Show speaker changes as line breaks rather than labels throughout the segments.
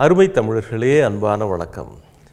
அருமை தமிழர்களே அன்பான வணக்கம்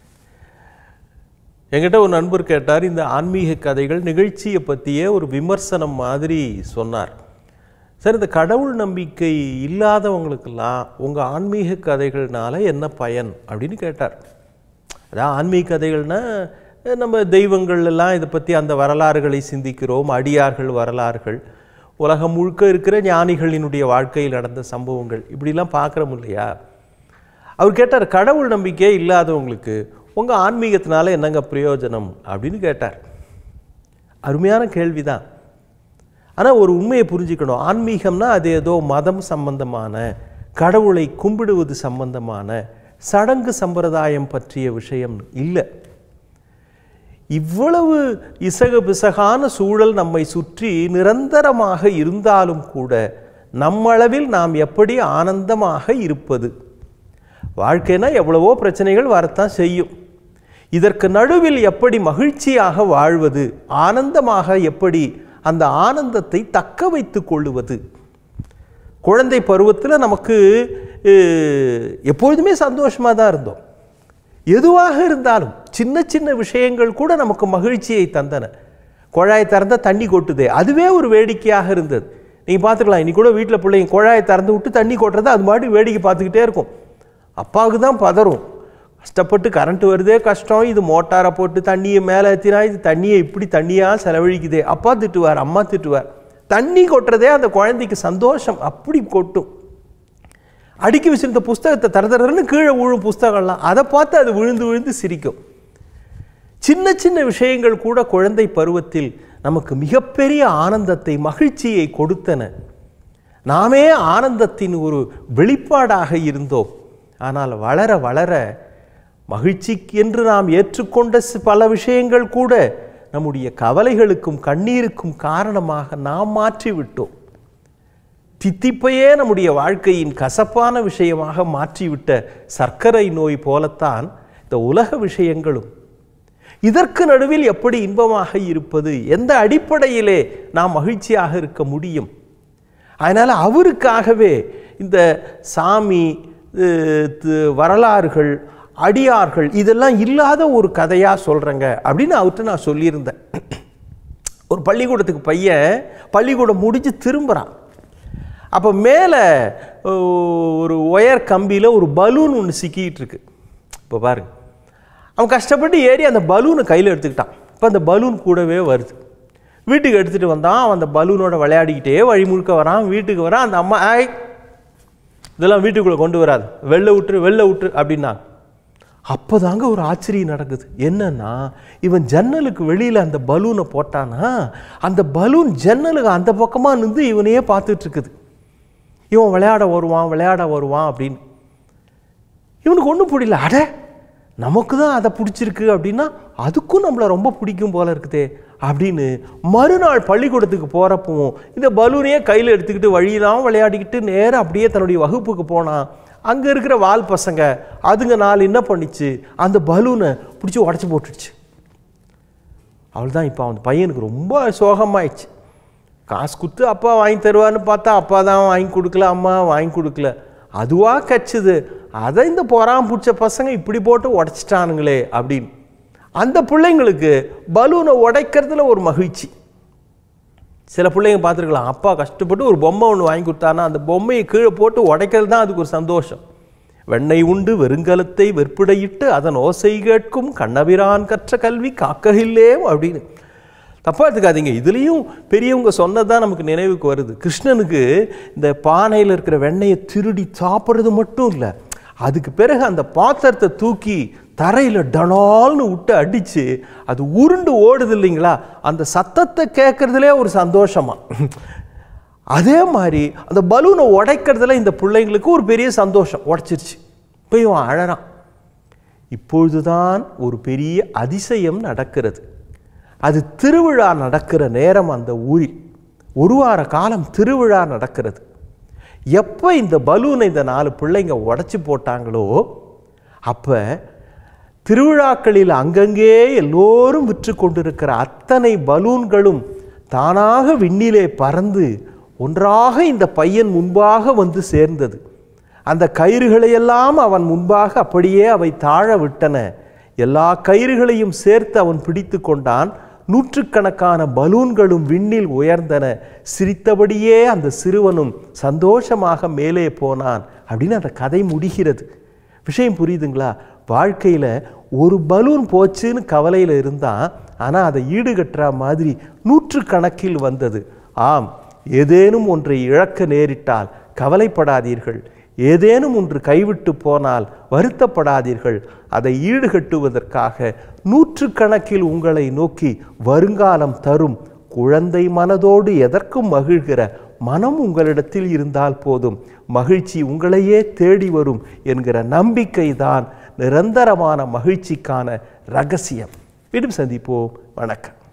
என்கிட்ட ஒரு நண்பர் கேட்டார் இந்த ஆன்மீக கதைகள் நிகழ்ச்சியை பற்றிய ஒரு விமர்சனம் மாதிரி சொன்னார் சார் இந்த கடவுள் நம்பிக்கை இல்லாதவங்களுக்கெல்லாம் உங்கள் ஆன்மீக கதைகள்னால என்ன பயன் அப்படின்னு கேட்டார் அதான் ஆன்மீக கதைகள்னா அஹ், நம்ம தெய்வங்கள் எல்லாம் இதை பற்றி அந்த வரலாறுகளை சிந்திக்கிறோம் அடியார்கள் வரலாறுகள் உலகம் முழுக்க இருக்கிற ஞானிகளினுடைய வாழ்க்கையில் நடந்த சம்பவங்கள் இப்படிலாம் பார்க்குறோம் இல்லையா அவர் கேட்டார் கடவுள் நம்பிக்கையே இல்லாதவங்களுக்கு உங்கள் ஆன்மீகத்தினால என்னங்க பிரயோஜனம் அப்படின்னு கேட்டார் அருமையான கேள்விதான் ஆனால் ஒரு உண்மையை புரிஞ்சுக்கணும் ஆன்மீகம்னா அது ஏதோ மதம் சம்பந்தமான கடவுளை கும்பிடுவது சம்பந்தமான சடங்கு சம்பிரதாயம் பற்றிய விஷயம் இல்லை இவ்வளவு இசகு பிசகான சூழல் நம்மை சுற்றி நிரந்தரமாக இருந்தாலும் கூட நம்மளவில் நாம் எப்படி ஆனந்தமாக இருப்பது வாழ்க்கைனா எவ்வளவோ பிரச்சனைகள் வரத்தான் செய்யும் இதற்கு நடுவில் எப்படி மகிழ்ச்சியாக வாழ்வது ஆனந்தமாக எப்படி அந்த ஆனந்தத்தை தக்க வைத்துக் கொள்ளுவது குழந்தை பருவத்தில் நமக்கு அஹ், எப்பொழுதுமே சந்தோஷமாக தான் இருந்தோம் எதுவாக இருந்தாலும் சின்ன சின்ன விஷயங்கள் கூட நமக்கு மகிழ்ச்சியை தந்தன குழாயை திறந்தா தண்ணி கொட்டுதே அதுவே ஒரு வேடிக்கையாக இருந்தது நீங்கள் பார்த்துக்கலாம் இன்னைக்கு கூட வீட்டில் பிள்ளைங்க குழாயை திறந்து விட்டு தண்ணி கொட்டுறது அது மாதிரி வேடிக்கை பார்த்துக்கிட்டே இருக்கும் அப்பாவுக்கு தான் பதறும் கஷ்டப்பட்டு கரண்ட் வருதே கஷ்டம் இது மோட்டாரை போட்டு தண்ணியை மேலே ஏற்றினா இது தண்ணியை இப்படி தண்ணியாக செலவழிக்குதே அப்பா திட்டுவார் அம்மா திட்டுவார் தண்ணி கொட்டுறதே அந்த குழந்தைக்கு சந்தோஷம் அப்படி கொட்டும் அடுக்கி வச்சிருந்த புஸ்தகத்தை தரதரன்னு கீழே விழும் புஸ்தகம்லாம் அதை பார்த்து அது விழுந்து விழுந்து சிரிக்கும் சின்ன சின்ன விஷயங்கள் கூட குழந்தை பருவத்தில் நமக்கு மிகப்பெரிய ஆனந்தத்தை மகிழ்ச்சியை கொடுத்தன நாமே ஆனந்தத்தின் ஒரு வெளிப்பாடாக இருந்தோம் ஆனால் வளர வளர மகிழ்ச்சிக்கு என்று நாம் ஏற்றுக்கொண்ட சி- பல விஷயங்கள் கூட நம்முடைய கவலைகளுக்கும் கண்ணீருக்கும் காரணமாக நாம் மாற்றிவிட்டோம் தித்திப்பையே நம்முடைய வாழ்க்கையின் கசப்பான விஷயமாக மாற்றிவிட்ட சர்க்கரை நோய் போலத்தான் இந்த உலக விஷயங்களும் இதற்கு நடுவில் எப்படி இன்பமாக இருப்பது எந்த அடிப்படையிலே நாம் மகிழ்ச்சியாக இருக்க முடியும் அதனால் அவருக்காகவே இந்த சாமி அஹ், து- வரலாறுகள் அடியார்கள் இதெல்லாம் இல்லாத ஒரு கதையாக சொல்கிறேங்க அப்படின்னு அவர்கிட்ட நான் சொல்லியிருந்தேன் ஒரு பள்ளிக்கூடத்துக்கு பையன் பள்ளிக்கூடம் முடிஞ்சு திரும்புகிறான் அப்போ மேலே ஒரு ஒயர் கம்பியில் ஒரு பலூன் ஒன்று சிக்கிட்டு இருக்கு இப்போ பாருங்க அவன் கஷ்டப்பட்டு ஏறி அந்த பலூனை கையில் எடுத்துக்கிட்டான் இப்போ அந்த பலூன் கூடவே வருது வீட்டுக்கு எடுத்துகிட்டு வந்தான் அவன் அந்த பலூனோட விளையாடிக்கிட்டே வழி முழுக்க வரான் வீட்டுக்கு வரான் அந்த அம்மா ஆய் இதெல்லாம் வீட்டுக்குள்ளே கொண்டு வராது வெளில விட்டுரு வெளில விட்டுரு அப்படின்னாங்க அப்போதாங்க ஒரு ஆச்சரியம் நடக்குது என்னன்னா இவன் ஜன்னலுக்கு வெளியில் அந்த பலூனை போட்டானா அந்த பலூன் ஜன்னலுக்கு அந்த பக்கமாக நின்று இவனையே பார்த்துட்டு இருக்குது இவன் விளையாட வருவான் விளையாட வருவான் அப்படின்னு இவனுக்கு ஒன்றும் பிடிக்கல அட நமக்கு தான் அதை பிடிச்சிருக்கு அப்படின்னா அதுக்கும் நம்மளை ரொம்ப பிடிக்கும் போல இருக்குதே அப்படின்னு மறுநாள் பள்ளிக்கூடத்துக்கு போகிறப்பவும் இந்த பலூனையே கையில் எடுத்துக்கிட்டு வழியெல்லாம் விளையாடிக்கிட்டு நேராக அப்படியே தன்னுடைய வகுப்புக்கு போனான் அங்கே இருக்கிற வால் பசங்க அதுங்க நாலு என்ன பண்ணிச்சு அந்த பலூனை பிடிச்சி உடச்சி போட்டுடுச்சு அவள் தான் இப்போ அந்த பையனுக்கு ரொம்ப சோகமாயிடுச்சு காசு கொடுத்து அப்பா வாங்கி தருவான்னு பார்த்தா அப்பா தான் வாங்கி கொடுக்கல அம்மா வாங்கி கொடுக்கல அதுவாக கச்சுது அதை இந்த பொறாம பிடிச்ச பசங்க இப்படி போட்டு உடச்சிட்டானுங்களே அப்படின்னு அந்த பிள்ளைங்களுக்கு பலூனை உடைக்கிறதுல ஒரு மகிழ்ச்சி சில பிள்ளைங்க பார்த்துருக்கலாம் அப்பா கஷ்டப்பட்டு ஒரு பொம்மை ஒன்று வாங்கி கொடுத்தானா அந்த பொம்மையை கீழே போட்டு உடைக்கிறது தான் அதுக்கு ஒரு சந்தோஷம் வெண்ணெய் உண்டு வெறுங்கலத்தை வெற்புடையிட்டு அதன் ஓசை கேட்கும் கண்ணபிரான் கற்ற கல்வி காக்ககில்லே அப்படின்னு தப்பாக எடுத்துக்காதீங்க இதுலேயும் பெரியவங்க சொன்னது தான் நமக்கு நினைவுக்கு வருது கிருஷ்ணனுக்கு இந்த பானையில் இருக்கிற வெண்ணெயை திருடி சாப்பிட்றது மட்டும் இல்லை அதுக்கு பிறகு அந்த பாத்திரத்தை தூக்கி தரையில் டனால்னு விட்டு அடித்து அது உருண்டு ஓடுது இல்லைங்களா அந்த சத்தத்தை கேட்குறதுலே ஒரு சந்தோஷமா அதே மாதிரி அந்த பலூனை உடைக்கிறதுல இந்த பிள்ளைங்களுக்கு ஒரு பெரிய சந்தோஷம் உடைச்சிருச்சு இப்போ இவன் அழறான் இப்பொழுதுதான் ஒரு பெரிய அதிசயம் நடக்கிறது அது திருவிழா நடக்கிற நேரம் அந்த ஊரில் ஒரு வார காலம் திருவிழா நடக்கிறது எப்போ இந்த பலூனை இந்த நாலு பிள்ளைங்க உடைச்சி போட்டாங்களோ அப்போ திருவிழாக்களில் அங்கங்கே எல்லோரும் விற்று கொண்டிருக்கிற அத்தனை பலூன்களும் தானாக விண்ணிலே பறந்து ஒன்றாக இந்த பையன் முன்பாக வந்து சேர்ந்தது அந்த கயிறுகளையெல்லாம் அவன் முன்பாக அப்படியே அவை தாழ விட்டன எல்லா கயிறுகளையும் சேர்த்து அவன் பிடித்து கொண்டான் நூற்றுக்கணக்கான பலூன்களும் விண்ணில் உயர்ந்தன சிரித்தபடியே அந்த சிறுவனும் சந்தோஷமாக மேலே போனான் அப்படின்னு அந்த கதை முடிகிறது விஷயம் புரியுதுங்களா வாழ்க்கையில் ஒரு பலூன் போச்சுன்னு கவலையில் இருந்தான் ஆனால் அதை ஈடுகட்டுற மாதிரி நூற்றுக்கணக்கில் வந்தது ஆம் ஏதேனும் ஒன்றை இழக்க நேரிட்டால் கவலைப்படாதீர்கள் ஏதேனும் ஒன்று கைவிட்டு போனால் வருத்தப்படாதீர்கள் அதை ஈடுகட்டுவதற்காக நூற்றுக்கணக்கில் உங்களை நோக்கி வருங்காலம் தரும் குழந்தை மனதோடு எதற்கும் மகிழ்கிற மனம் உங்களிடத்தில் இருந்தால் போதும் மகிழ்ச்சி உங்களையே தேடி வரும் என்கிற நம்பிக்கை தான் நிரந்தரமான மகிழ்ச்சிக்கான ரகசியம் மீண்டும் சந்திப்போம் வணக்கம்